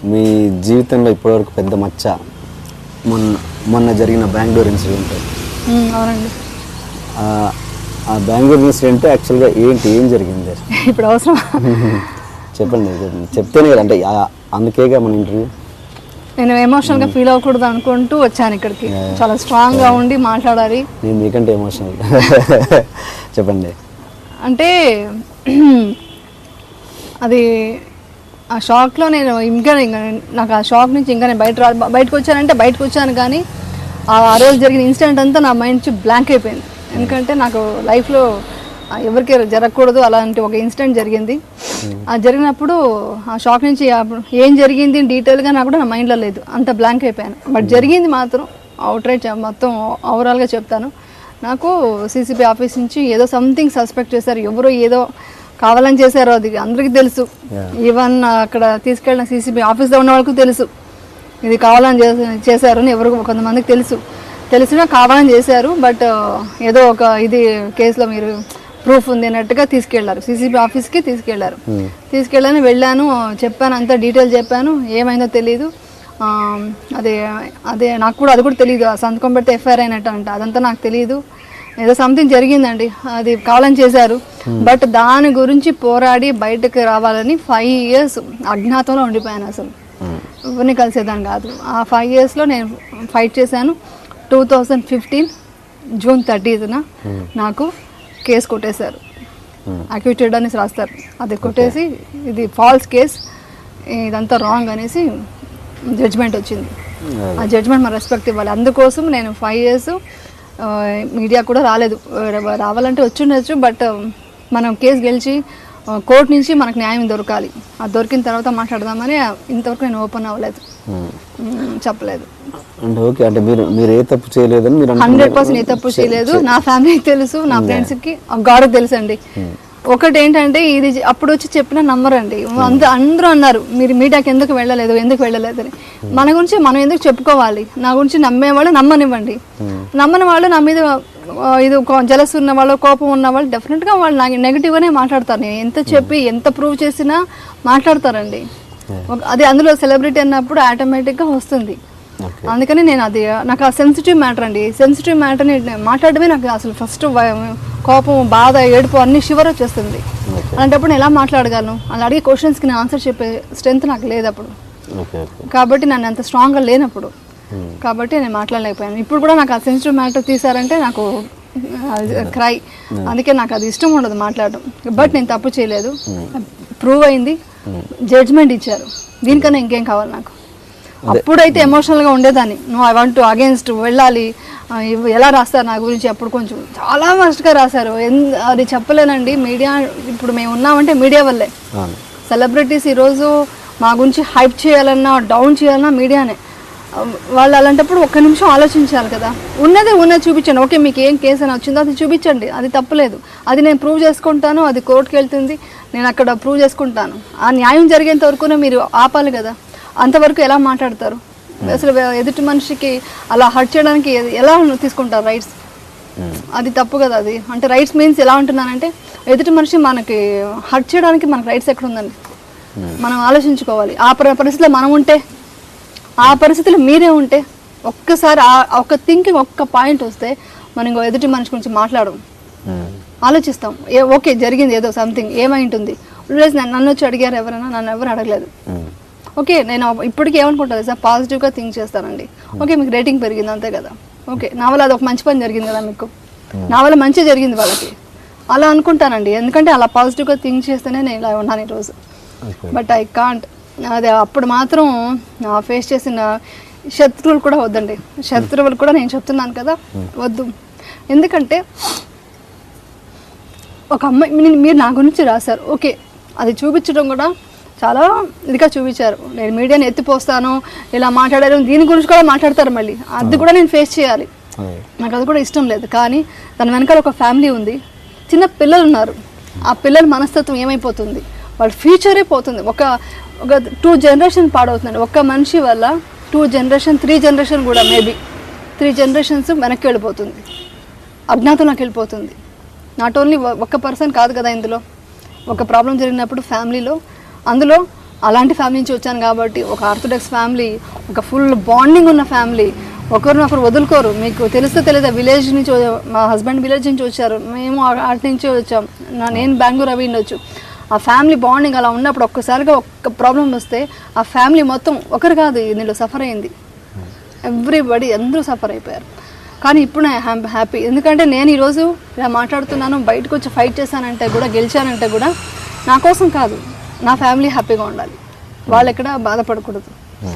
మీ జీవితంలో ఇప్పటివరకు పెద్ద మచ్చ మొన్న మొన్న జరిగిన బెంగళూరు ఇన్సిడెంట్ ఉమ్, అవునండి ఆ ఆ బెంగళూరు ఇన్సిడెంట్ యాక్చువల్గా ఏంటి ఏం జరిగింది ఇప్పుడు అవసరం చెప్పండి చెప్పండి. చెప్తేనే కదా అంటే ఆ- అందుకేగా మన ఇంటర్వ్యూ నేను ఎమోషనల్ గా ఫీల్ అవ్వకూడదు అనుకుంటూ వచ్చాను ఇక్కడికి చాలా స్ట్రాంగ్ గా ఉండి మాట్లాడాలి నేను మీకంటే ఎమోషనల్ చెప్పండి అంటే అది ఆ షాక్లో నేను ఇంకా ఇంకా నాకు ఆ షాక్ నుంచి ఇంకా నేను బయట రా బయటకు వచ్చానంటే బయటకు వచ్చాను కానీ ఆ ఆ రోజు జరిగిన ఇన్సిడెంట్ అంతా నా మైండ్ నుంచి బ్లాంక్ అయిపోయింది ఎందుకంటే నాకు లైఫ్లో ఎవరికి జరగకూడదు అలాంటి ఒక ఇన్సిడెంట్ జరిగింది ఆ జరిగినప్పుడు ఆ షాక్ నుంచి అప్పుడు ఏం జరిగింది డీటెయిల్గా నాకు కూడా నా మైండ్లో లేదు అంత బ్లాంక్ అయిపోయాను బట్ జరిగింది మాత్రం అవుట్ రైట్ మొత్తం ఓవరాల్గా చెప్తాను నాకు సీసీపీ ఆఫీస్ నుంచి ఏదో సంథింగ్ సస్పెక్ట్ చేశారు ఎవరో ఏదో కావాలని చేశారో అది అందరికీ తెలుసు ఈవెన్ అక్కడ తీసుకెళ్ళిన సీసీబీ ఆఫీస్లో ఉన్న వాళ్ళకు తెలుసు ఇది కావాలని చేస- చేశారు అని ఎవరికి కొంతమందికి తెలుసు తెలిసినా కావాలని చేశారు బట్ ఏదో ఒక ఇది కేసులో మీరు ప్రూఫ్ ఉంది అన్నట్టుగా తీసుకెళ్లారు సీసీబీ ఆఫీస్కి తీసుకెళ్లారు తీసుకెళ్ళని వెళ్ళాను చెప్పాను అంతా డీటెయిల్ చెప్పాను ఏమైందో తెలియదు ఆ, అదే అదే నాకు కూడా అది కూడా తెలియదు ఆ సంతకం పెడితే ఎఫ్ఐఆర్ అయినట్టు అంట అదంతా నాకు తెలియదు ఏదో సంథింగ్ జరిగిందండి అది కావాలని చేశారు బట్ దాని గురించి పోరాడి బయటకు రావాలని ఫైవ్ ఇయర్స్ అజ్ఞాతంలో ఉండిపోయాను అసలు ఎవరిని కలిసేదాన్ని కాదు ఆ ఫైవ్ ఇయర్స్లో నేను ఫైట్ చేశాను టూ థౌజండ్ ఫిఫ్టీన్ జూన్ థర్టీత్న నాకు కేసు కొట్టేశారు అక్యూటెడ్ అనేసి రాస్తారు అది కొట్టేసి ఇది ఫాల్స్ కేస్ ఇదంతా రాంగ్ అనేసి జడ్జ్మెంట్ వచ్చింది ఆ జడ్జ్మెంట్ మన రెస్పెక్ట్ ఇవ్వాలి అందుకోసం నేను ఫైవ్ ఇయర్స్ మీడియా కూడా రాలేదు రా- రావాలంటే వచ్చిండొచ్చు బట్ మనం కేసు గెలిచి కోర్టు నుంచి మనకు న్యాయం దొరకాలి అది దొరికిన తర్వాత మాట్లాడదామని ఇంతవరకు నేను ఓపెన్ అవ్వలేదు మ్, చెప్పలేదు అంటే ఓకే అంటే మీరు మీరు ఏ తప్పు చేయలేదని మీరు హండ్రెడ్ అనుకున్నారు. పర్సెంట్ ఏ తప్పు చేయలేదు నా ఫ్యామిలీకి తెలుసు నా ఫ్రెండ్స్ కి గాడ్కి తెలుసు అండి ఒకటి ఏంటంటే ఇది జ- అప్పుడు వచ్చి చెప్పిన నమ్మరండి అందరూ అందరూ అన్నారు మీరు మీడియాకి ఎందుకు వెళ్ళలేదు ఎందుకు వెళ్ళలేదు అని మన గురించి మనం ఎందుకు చెప్పుకోవాలి నా గురించి నమ్మేవాళ్ళు నమ్మనివ్వండి నమ్మని వాళ్ళు నా మీద ఆ, ఇది జలస్ ఉన్న వాళ్ళు కోపం ఉన్న వాళ్ళు డెఫినెట్ గా వాళ్ళు నాకు నెగిటివ్ గానే మాట్లాడతారు నేను ఎంత చెప్పి ఎంత ప్రూవ్ చేసినా మాట్లాడతారండి ఒక- అది అందులో సెలబ్రిటీ అన్నప్పుడు ఆటోమేటిక్ గా వస్తుంది Okay. అందుకని నేను అది నాకు ఆ సెన్సిటివ్ మ్యాటర్ అండి సెన్సిటివ్ మ్యాటర్ని మాట్లాడమే నాకు అసలు ఫస్ట్ కోపం బాధ ఏడుపు అన్ని షివర్ వచ్చేస్తుంది అలాంటప్పుడు నేను ఎలా మాట్లాడగలను అలా అడిగే క్వశ్చన్స్కి నేను ఆన్సర్ చెప్పే స్ట్రెంత్ నాకు లేదు అప్పుడు ఓకే ఓకే కాబట్టి నన్ను అంత స్ట్రాంగ్గా లేనప్పుడు కాబట్టి నేను మాట్లాడలేకపోయాను ఇప్పుడు కూడా నాకు ఆ సెన్సిటివ్ మ్యాటర్ తీసారంటే నాకు క్రై అందుకే నాకు అది ఇష్టం ఉండదు మాట్లాడడం బట్ నేను తప్పు చేయలేదు ప్రూవ్ అయింది జడ్జ్మెంట్ ఇచ్చారు దీనికన్నా ఇంకేం కావాలి నాకు అప్పుడైతే ఎమోషనల్గా ఉండేదాన్ని నువ్వు ఐ వాంట్ అగేన్స్ట్ వెళ్ళాలి ఆ, ఇవ్- ఎలా రాస్తారు నా గురించి అప్పుడు కొంచెం చాలా వర్స్ట్గా రాశారు ఎన్- అది చెప్పలేనండి మీడియా ఇప్పుడు మేము ఉన్నామంటే మీడియా వల్లే అవును సెలబ్రిటీస్ ఈరోజు మా గురించి హైప్ చేయాలన్నా డౌన్ చేయాలన్నా మీడియానే ఆ, వాళ్ళు అలాంటప్పుడు ఒక్క నిమిషం ఆలోచించాలి కదా ఉన్నదే ఉన్నది చూపించండి ఓకే మీకు ఏం కేసు అని వచ్చిందో అది చూపించండి అది తప్పలేదు అది నేను ప్రూవ్ చేసుకుంటాను అది కోర్టుకి వెళ్తుంది నేను అక్కడ ప్రూవ్ చేసుకుంటాను ఆ న్యాయం జరిగేంత వరకునే మీరు ఆపాలి కదా అంతవరకు ఎలా మాట్లాడతారు అసలు ఎదుటి మనిషికి అలా హర్ట్ చేయడానికి ఎ- ఎలా తీసుకుంటారు రైట్స్ అది తప్పు కదా అది అంటే రైట్స్ మీన్స్ ఎలా ఉంటున్నానంటే ఎదుటి మనిషి మనకి హర్ట్ చేయడానికి మనకు రైట్స్ ఎక్కడ ఉందండి మనం ఆలోచించుకోవాలి ఆ పరి- పరిస్థితిలో మనం ఉంటే ఆ పరిస్థితిలో మీరే ఉంటే ఒక్కసారి ఆ- ఒక థింకింగ్ ఒక్క పాయింట్ వస్తే మనం ఇంకో ఎదుటి మనిషి గురించి మాట్లాడడం ఉమ్. ఆలోచిస్తాం ఏ ఓకే జరిగింది ఏదో సంథింగ్ ఏమై ఉంటుంది లేదు నన్ను నన్ను వచ్చి అడిగారు ఎవరైనా నన్ను ఎవరు అడగలేదు ఉమ్. ఓకే నేను ఇప్పటికీ ఏమనుకుంటుంది సార్ పాజిటివ్గా థింక్ చేస్తానండి ఓకే మీకు రేటింగ్ పెరిగింది అంతే కదా ఓకే నా వల్ల అది ఒక మంచి పని జరిగింది కదా మీకు నా వల్ల మంచి జరిగింది వాళ్ళకి అలా అనుకుంటానండి ఎందుకంటే అలా పాజిటివ్గా థింక్ చేస్తేనే నేను ఇలా ఉన్నాను ఈరోజు ఓకే బట్ ఐ కాంట్ అది అప్పుడు మాత్రం నా ఫేస్ చేసిన శత్రువులు కూడా వద్దండి శత్రువులు కూడా నేను చెప్తున్నాను కదా వద్దు ఎందుకంటే ఒక అమ్మాయి మీ- మీరు నా గురించి రాశారు ఓకే అది చూపించడం కూడా చాలా ఇదిగా చూపించారు నేను మీడియాని ఎత్తిపోస్తాను ఇలా మాట్లాడారు దీని గురించి కూడా మాట్లాడతారు మళ్ళీ అది కూడా నేను ఫేస్ చేయాలి అదే నాకు అది కూడా ఇష్టం లేదు కానీ తన వెనకాల ఒక ఫ్యామిలీ ఉంది చిన్న పిల్లలు ఉన్నారు ఆ పిల్లల మనస్తత్వం ఏమైపోతుంది వాళ్ళ ఫ్యూచరే పోతుంది ఒక ఒక టూ జనరేషన్ పాడవుతుందండి ఒక్క మనిషి వల్ల టూ జనరేషన్ త్రీ జనరేషన్ కూడా మేబీ త్రీ జనరేషన్స్ వెనక్కి వెళ్ళిపోతుంది అజ్ఞాతంలోకి వెళ్ళిపోతుంది నాట్ ఓన్లీ ఒక్క పర్సన్ కాదు కదా ఇందులో ఒక ప్రాబ్లం జరిగినప్పుడు ఫ్యామిలీలో అందులో అలాంటి ఫ్యామిలీ నుంచి వచ్చాను కాబట్టి ఒక ఆర్థోడాక్స్ ఫ్యామిలీ ఒక ఫుల్ బాండింగ్ ఉన్న ఫ్యామిలీ ఒకరినొకరు వదులుకోరు మీకు తెలిస్తే తెలియదు విలేజ్ నుంచి వ- మా హస్బెండ్ విలేజ్ నుంచి వచ్చారు మేము ఆ- అటు నుంచి వచ్చాం నా నేను బెంగళూరు అవి ఉండొచ్చు ఆ ఫ్యామిలీ బాండింగ్ అలా ఉన్నప్పుడు ఒక్కసారిగా ఒక్క ప్రాబ్లం వస్తే ఆ ఫ్యామిలీ మొత్తం ఒకరు కాదు ఇందులో సఫర్ అయింది ఎవ్రీబడి అందరూ సఫర్ అయిపోయారు కానీ ఇప్పుడు నేను హ్యాపీ ఎందుకంటే నేను ఈరోజు ఇలా మాట్లాడుతున్నాను బయటకు వచ్చి ఫైట్ చేశానంటే కూడా గెలిచానంటే కూడా నా కోసం కాదు నా ఫ్యామిలీ హ్యాపీగా ఉండాలి వాళ్ళు ఎక్కడ బాధపడకూడదు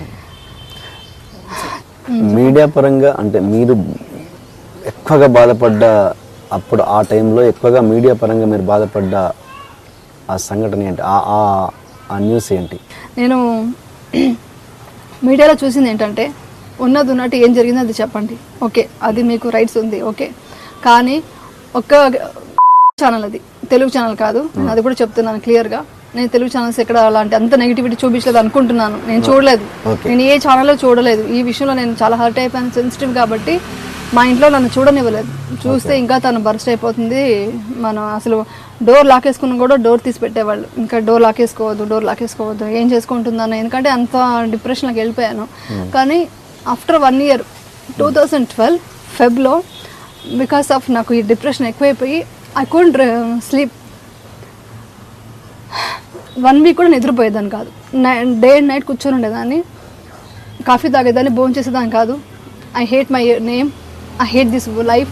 మీడియా పరంగా అంటే మీరు ఎక్కువగా బాధపడ్డ అప్పుడు ఆ టైంలో ఎక్కువగా మీడియా పరంగా మీరు బాధపడ్డ ఆ సంఘటన ఏంటి ఆ ఆ- ఆ న్యూస్ ఏంటి నేను మీడియాలో చూసింది ఏంటంటే ఉన్నది ఉన్నట్టు ఏం జరిగిందో అది చెప్పండి ఓకే అది మీకు రైట్స్ ఉంది ఓకే కానీ ఒక్క ఛానల్ అది తెలుగు ఛానల్ కాదు నేను అది కూడా చెప్తున్నాను క్లియర్గా నేను తెలుగు ఛానల్స్ ఎక్కడ అలాంటి అంత నెగిటివిటీ చూపించలేదు అనుకుంటున్నాను నేను చూడలేదు Okay. నేను ఏ ఛానల్లో చూడలేదు ఈ విషయంలో నేను చాలా హర్ట్ అయిపోయాను సెన్సిటివ్ కాబట్టి మా ఇంట్లో నన్ను చూడనివ్వలేదు చూస్తే ఇంకా తను బర్స్ట్ అయిపోతుంది మనం అసలు డోర్ లాకేసుకున్న కూడా డోర్ తీసి పెట్టేవాళ్ళు ఇంకా డోర్ లాకేసుకోవద్దు డోర్ లాకేసుకోవద్దు ఏం చేసుకుంటుందని ఎందుకంటే అంత డిప్రెషన్లోకి వెళ్ళిపోయాను కానీ after one year two thousand twelve ఫెబ్లో బికాస్ ఆఫ్ నాకు ఈ డిప్రెషన్ ఎక్కువైపోయి I could sleep one week కూడా నిద్రపోయేదాన్ని కాదు డే అండ్ నైట్ కూర్చొని ఉండేదాన్ని కాఫీ తాగేదాన్ని భోజనం చేసేదాన్ని కాదు I hate my name I hate this life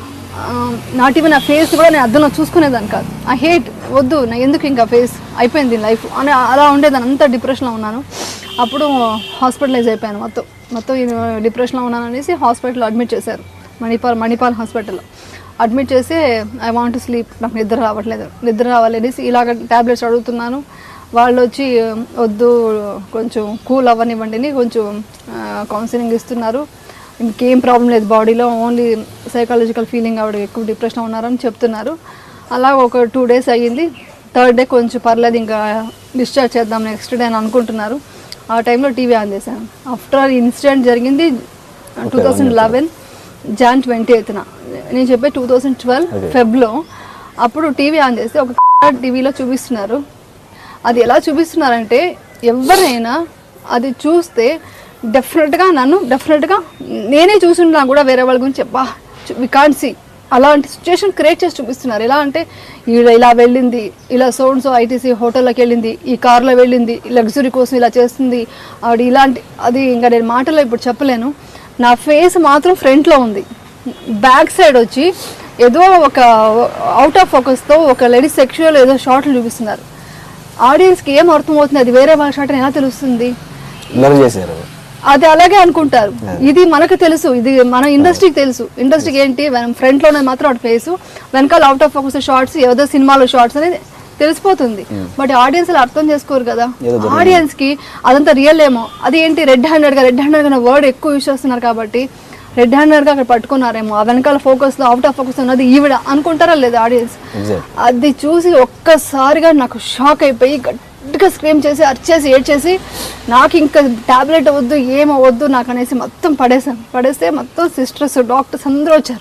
not even ఆ ఫేస్ కూడా నేను అద్దంలో చూసుకునేదాన్ని కాదు ఐ హేట్ వద్దు నా ఎందుకు ఇంకా ఫేస్ అయిపోయింది లైఫ్ అని అలా ఉండేదాన్ని అంత డిప్రెషన్లో ఉన్నాను అప్పుడు హాస్పిటలైజ్ అయిపోయాను మొత్తం మొత్తం డిప్రెషన్లో ఉన్నాను అనేసి హాస్పిటల్లో అడ్మిట్ చేశారు మణిపాల్ మణిపాల్ హాస్పిటల్లో అడ్మిట్ చేసి ఐ వాంట్ స్లీప్ నాకు నిద్ర రావట్లేదు నిద్ర రావాలి అనేసి ఇలాగ ట్యాబ్లెట్స్ అడుగుతున్నాను వాళ్ళు వచ్చి వద్దు కొంచెం కూల్ అవ్వనివ్వండి అని కొంచెం కౌన్సిలింగ్ ఇస్తున్నారు ఇంకేం ప్రాబ్లం లేదు బాడీలో ఓన్లీ సైకాలజికల్ ఫీలింగ్ ఆవిడ ఎక్కువ డిప్రెషన్ ఉన్నారని చెప్తున్నారు అలా ఒక టూ డేస్ అయ్యింది థర్డ్ డే కొంచెం పర్లేదు ఇంకా డిశ్చార్జ్ చేద్దాం నెక్స్ట్ డే అని అనుకుంటున్నారు ఆ టైంలో టీవీ ఆన్ చేశాను ఆఫ్టర్ ఇన్సిడెంట్ జరిగింది two thousand eleven June twenty ఎయిత్న నేను చెప్పే టూ థౌజండ్ ట్వెల్వ్ ఫెబ్లో అప్పుడు టీవీ ఆన్ చేసి ఒక టీవీలో చూపిస్తున్నారు అది ఎలా చూపిస్తున్నారంటే ఎవరైనా అది చూస్తే డెఫినెట్గా నన్ను డెఫినెట్గా నేనే చూసుంటున్నా కూడా వేరే వాళ్ళ గురించి బా వి కాంట్ సి అలాంటి సిచ్యుయేషన్ క్రియేట్ చేసి చూపిస్తున్నారు ఎలా అంటే ఈడ ఇలా వెళ్ళింది ఇలా సోన్ సో ఐటీసీ హోటల్లోకి వెళ్ళింది ఈ కార్లో వెళ్ళింది లగ్జరీ కోసం ఇలా చేస్తుంది ఆవిడ ఇలాంటి అది ఇంకా నేను మాటలో ఇప్పుడు చెప్పలేను నా ఫేస్ మాత్రం ఫ్రంట్లో ఉంది బ్యాక్ సైడ్ వచ్చి ఏదో ఒక అవుట్ ఆఫ్ ఫోకస్తో ఒక లేడీ సెక్షువల్ ఏదో షార్ట్లు చూపిస్తున్నారు ఆడియన్స్కి ఏం అర్థమవుతుంది అది వేరే వాళ్ళ షార్ట్ అని ఎలా తెలుస్తుంది బ్లర్ చేశారు అది అలాగే అనుకుంటారు ఇది మనకు తెలుసు ఇది మన ఇండస్ట్రీకి తెలుసు ఇండస్ట్రీకి ఏంటి ఫ్రంట్ లోనే మాత్రం అటు ఫేస్ వెనకాల అవుట్ ఆఫ్ ఫోకస్ షార్ట్స్ ఏదో సినిమాలో షార్ట్స్ అనేది తెలిసిపోతుంది బట్ ఆడియన్స్ అలా అర్థం చేసుకోరు కదా ఏదో ఆడియన్స్ కి అదంతా రియల్ ఏమో అది ఏంటి రెడ్ హ్యాండెడ్ గా రెడ్ హ్యాండెడ్ గా వర్డ్ ఎక్కువ యూస్ చేస్తున్నారు కాబట్టి రెడ్ హ్యాండెడ్ గా అక్కడ పట్టుకున్నారేమో ఆ వెనకాల ఫోకస్ లో అవుట్ ఆఫ్ ఫోకస్ ఉన్నది ఈవిడ అనుకుంటారా లేదా ఆడియన్స్ ఎగ్జాక్ట్ అది చూసి ఒక్కసారిగా నాకు షాక్ అయిపోయి గట్టిగా స్క్రీమ్ చేసి అరిచేసి ఏడ్చేసి నాకు ఇంకా టాబ్లెట్ వద్దు ఏమో వద్దు నాకు అనేసి మొత్తం పడేసాను పడేస్తే మొత్తం సిస్టర్స్ డాక్టర్స్ అందరూ వచ్చారు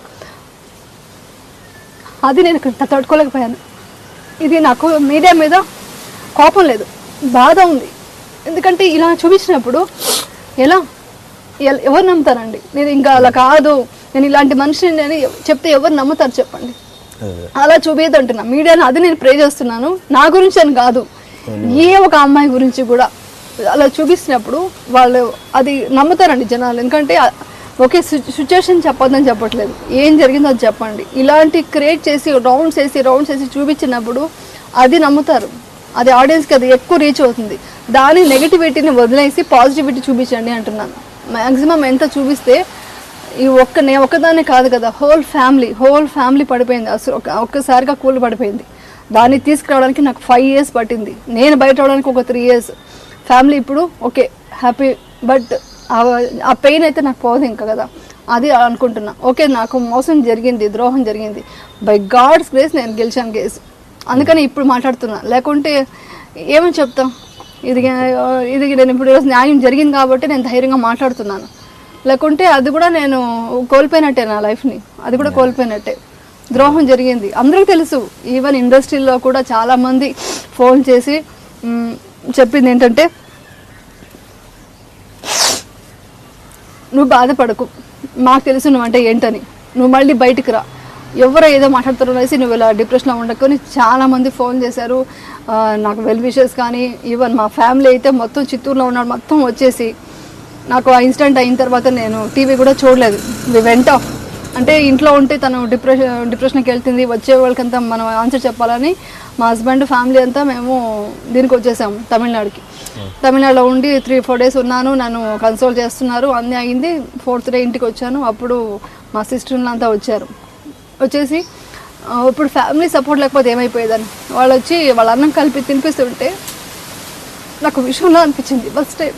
అది నేను ఇక్కడ తట్టుకోలేకపోయాను ఇది నాకు మీడియా మీద కోపం లేదు బాధ ఉంది ఎందుకంటే ఇలా చూపించినప్పుడు ఎలా ఎల- ఎవరు నమ్ముతారండి నేను ఇంకా అలా కాదు నేను ఇలాంటి మనిషిని అని చెప్తే ఎవరు నమ్ముతారు చెప్పండి అలా చూపించదంటున్నా మీడియాని అది నేను ప్రే చేస్తున్నాను నా గురించి అని కాదు ఏ ఒక అమ్మాయి గురించి కూడా అలా చూపిస్తున్నప్పుడు వాళ్ళు అది నమ్ముతారండి జనాలు ఎందుకంటే ఆ- ఒకే సిచ్యుయేషన్ చెప్పొద్దని చెప్పట్లేదు ఏం జరిగిందో అది చెప్పండి ఇలాంటి క్రియేట్ చేసి రౌండ్స్ వేసి రౌండ్స్ వేసి చూపించినప్పుడు అది నమ్ముతారు అది ఆడియన్స్కి అది ఎక్కువ రీచ్ అవుతుంది దాని నెగిటివిటీని వదిలేసి పాజిటివిటీ చూపించండి అంటున్నాను మ్యాక్సిమం ఎంత చూపిస్తే ఈ ఒక్క నేను ఒక్కదాన్నే కాదు కదా హోల్ ఫ్యామిలీ హోల్ ఫ్యామిలీ పడిపోయింది అసలు ఒక ఒక్కసారిగా కూలి పడిపోయింది దాన్ని తీసుకురావడానికి నాకు ఫైవ్ ఇయర్స్ పట్టింది నేను బయట రావడానికి ఒక త్రీ ఇయర్స్ ఫ్యామిలీ ఇప్పుడు ఓకే హ్యాపీ బట్ ఆ పెయిన్ అయితే నాకు పోదు ఇంకా కదా అది అనుకుంటున్నా ఓకే నాకు మోసం జరిగింది ద్రోహం జరిగింది బై గాడ్స్ గ్రేస్ నేను గెలిచాను కేసు అందుకని ఇప్పుడు మాట్లాడుతున్నా లేకుంటే ఏమని చెప్తాం ఇది ఇది నేను ఇప్పుడు ఈరోజు న్యాయం జరిగింది కాబట్టి నేను ధైర్యంగా మాట్లాడుతున్నాను లేకుంటే అది కూడా నేను కోల్పోయినట్టే నా లైఫ్ని అది కూడా కోల్పోయినట్టే ద్రోహం జరిగింది అందరికీ తెలుసు ఈవెన్ ఇండస్ట్రీలో కూడా చాలా మంది ఫోన్ చేసి "మ్, చెప్పింది ఏంటంటే నువ్వు బాధపడకు మాకు తెలుసు నువ్వు అంటే ఏంటని నువ్వు మళ్ళీ బయటికి రా ఎవరో ఏదో మాట్లాడుతారో అనేసి నువ్వు ఇలా డిప్రెషన్లో ఉండకొని చాలా మంది ఫోన్ చేశారు ఆ, నాకు వెల్ విషెస్ కానీ ఈవెన్ మా ఫ్యామిలీ అయితే మొత్తం చిత్తూరులో ఉన్నాడు మొత్తం వచ్చేసి నాకు ఆ ఇన్సిడెంట్ అయిన తర్వాత నేను టీవీ కూడా చూడలేదు వి వెంట అంటే ఇంట్లో ఉంటే తను డిప్రెషన్ డిప్రెషన్కి వెళ్తుంది వచ్చే వాళ్ళకంతా మనం ఆన్సర్ చెప్పాలని మా హస్బెండ్ ఫ్యామిలీ అంతా మేము దీనికి వచ్చేసాము తమిళనాడుకి తమిళనాడులో ఉండి త్రీ ఫోర్ డేస్ ఉన్నాను నన్ను కన్సోల్ చేస్తున్నారు అన్నీ అయింది ఫోర్త్ డే ఇంటికి వచ్చాను అప్పుడు మా సిస్టర్లు అంతా వచ్చారు వచ్చేసి ఆ, ఇప్పుడు ఫ్యామిలీ సపోర్ట్ లేకపోతే ఏమైపోయేదని వాళ్ళు వచ్చి వాళ్ళ అన్నం కలిపి తినిపిస్తుంటే నాకు విషయంలో అనిపించింది ఫస్ట్ టైం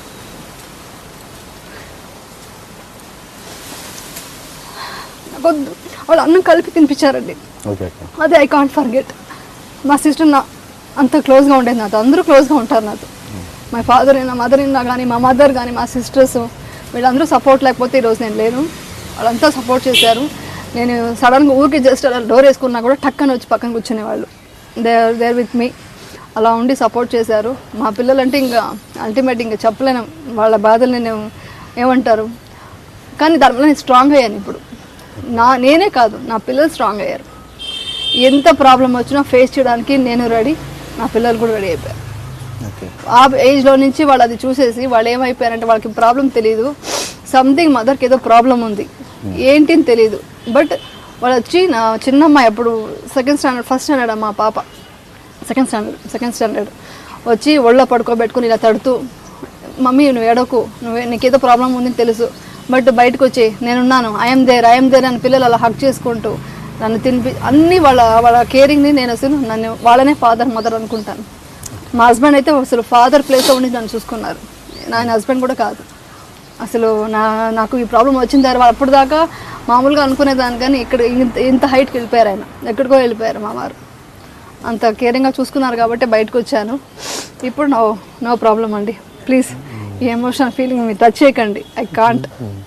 నాకు వద్దు. వాళ్ళు అన్నం కలిపి తినిపించారండి ఓకే ఓకే అది ఐ కాంట్ ఫర్గెట్ మా సిస్టర్ నా అంత క్లోజ్గా ఉండేది నాతో అందరూ క్లోజ్గా ఉంటారు నాతో మా ఫాదర్ అయినా మదర్ అయినా కానీ మా మదర్ కానీ మా సిస్టర్స్ వీళ్ళందరూ సపోర్ట్ లేకపోతే ఈరోజు నేను లేను వాళ్ళంతా సపోర్ట్ చేశారు నేను సడన్గా ఊరికి జస్ట్ అలా డోర్ వేసుకున్నా కూడా టక్కన వచ్చి పక్కన కూర్చునేవాళ్ళు దే దేర్ విత్ మీ అలా ఉండి సపోర్ట్ చేశారు మా పిల్లలంటే ఇంకా అల్టిమేట్ ఇంకా చెప్పలేను వాళ్ళ బాధలు నేను ఏమంటారు కానీ దానివల్ల నేను స్ట్రాంగ్ అయ్యాను ఇప్పుడు నా నేనే కాదు నా పిల్లలు స్ట్రాంగ్ అయ్యారు ఎంత ప్రాబ్లం వచ్చినా ఫేస్ చేయడానికి నేను రెడీ నా పిల్లలు కూడా రెడీ అయిపోయారు ఓకే ఆ ఏజ్లో నుంచి వాళ్ళు అది చూసేసి వాళ్ళు ఏమైపోయారంటే వాళ్ళకి ప్రాబ్లం తెలియదు సంథింగ్ మదర్కి ఏదో ప్రాబ్లం ఉంది ఏంటి అని తెలియదు బట్ వాళ్ళు వచ్చి నా చిన్నమ్మాయి అప్పుడు సెకండ్ స్టాండర్డ్ ఫస్ట్ స్టాండర్డ్ మా పాప సెకండ్ స్టాండర్డ్ సెకండ్ స్టాండర్డ్ వచ్చి ఒళ్ళో పడుకోబెట్టుకుని ఇలా తడుతూ మమ్మీ నువ్వు ఏడోకు నువ్వు నీకేదో ప్రాబ్లం ఉందని తెలుసు బట్ బయటకు వచ్చి నేనున్నాను ఐఎమ్ దేర్ ఐఎమ్ దేర్ అని పిల్లలు అలా హక్ చేసుకుంటూ నన్ను తినిపి అన్నీ వాళ్ళ వాళ్ళ కేరింగ్ని నేను అసలు నన్ను వాళ్ళనే ఫాదర్ మదర్ అనుకుంటాను మా హస్బెండ్ అయితే అసలు ఫాదర్ ప్లేస్లో ఉండి నన్ను చూసుకున్నారు ఆయన హస్బెండ్ కూడా కాదు అసలు నా నాకు ఈ ప్రాబ్లం వచ్చిన తర్వాత అప్పుడు దాకా మామూలుగా అనుకునేదాన్ని కానీ ఇక్కడ ఇంత ఇంత హైట్కి వెళ్ళిపోయారు ఆయన ఎక్కడికో వెళ్ళిపోయారు మా వారు అంత కేరింగ్గా చూసుకున్నారు కాబట్టి బయటకు వచ్చాను ఇప్పుడు నో నో ప్రాబ్లం అండి ప్లీజ్ ఈ ఎమోషనల్ ఫీలింగ్ మీరు టచ్ చేయకండి ఐ కాంట్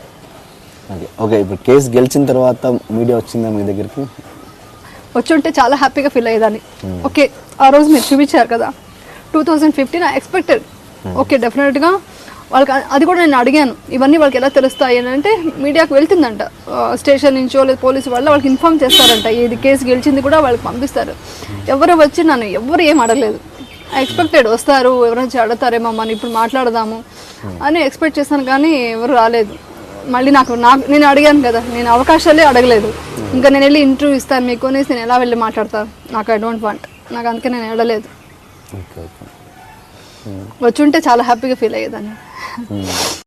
ఓకే ఓకే ఇప్పుడు కేసు గెలిచిన తర్వాత మీడియా వచ్చిందా మీ దగ్గరికి వచ్చి ఉంటే చాలా హ్యాపీగా ఫీల్ అయ్యేదాన్ని ఓకే ఆ రోజు మీరు చూపించారు కదా two thousand fifteen expected okay డెఫినెట్గా వాళ్ళకి అ- అది కూడా నేను అడిగాను ఇవన్నీ వాళ్ళకి ఎలా తెలుస్తాయి అని అంటే మీడియాకు వెళ్తుందంట స్టేషన్ నుంచో లేదా పోలీసు వాళ్ళు వాళ్ళకి ఇన్ఫామ్ చేస్తారంట ఇది కేసు గెలిచింది కూడా వాళ్ళకి పంపిస్తారు ఎవరు వచ్చి నన్ను ఎవరు ఏం అడగలేదు ఎక్స్పెక్టెడ్ వస్తారు ఎవరైనా వచ్చి అడుగుతారేమో మనం ఇప్పుడు మాట్లాడదాము అని ఎక్స్పెక్ట్ చేశాను కానీ ఎవరు రాలేదు మళ్ళీ నాకు నాకు నేను అడిగాను కదా నేను అవకాశాలే అడగలేదు ఇంకా నేను వెళ్ళి ఇంటర్వ్యూ ఇస్తాను మీకు అనేసి నేను ఎలా వెళ్ళి మాట్లాడతాను నాకు ఐ డోంట్ వాంట్ నాకు అందుకే నేను వెళ్ళలేదు ఓకే ఓకే వచ్చి ఉంటే చాలా హ్యాపీగా ఫీల్ అయ్యేదాన్ని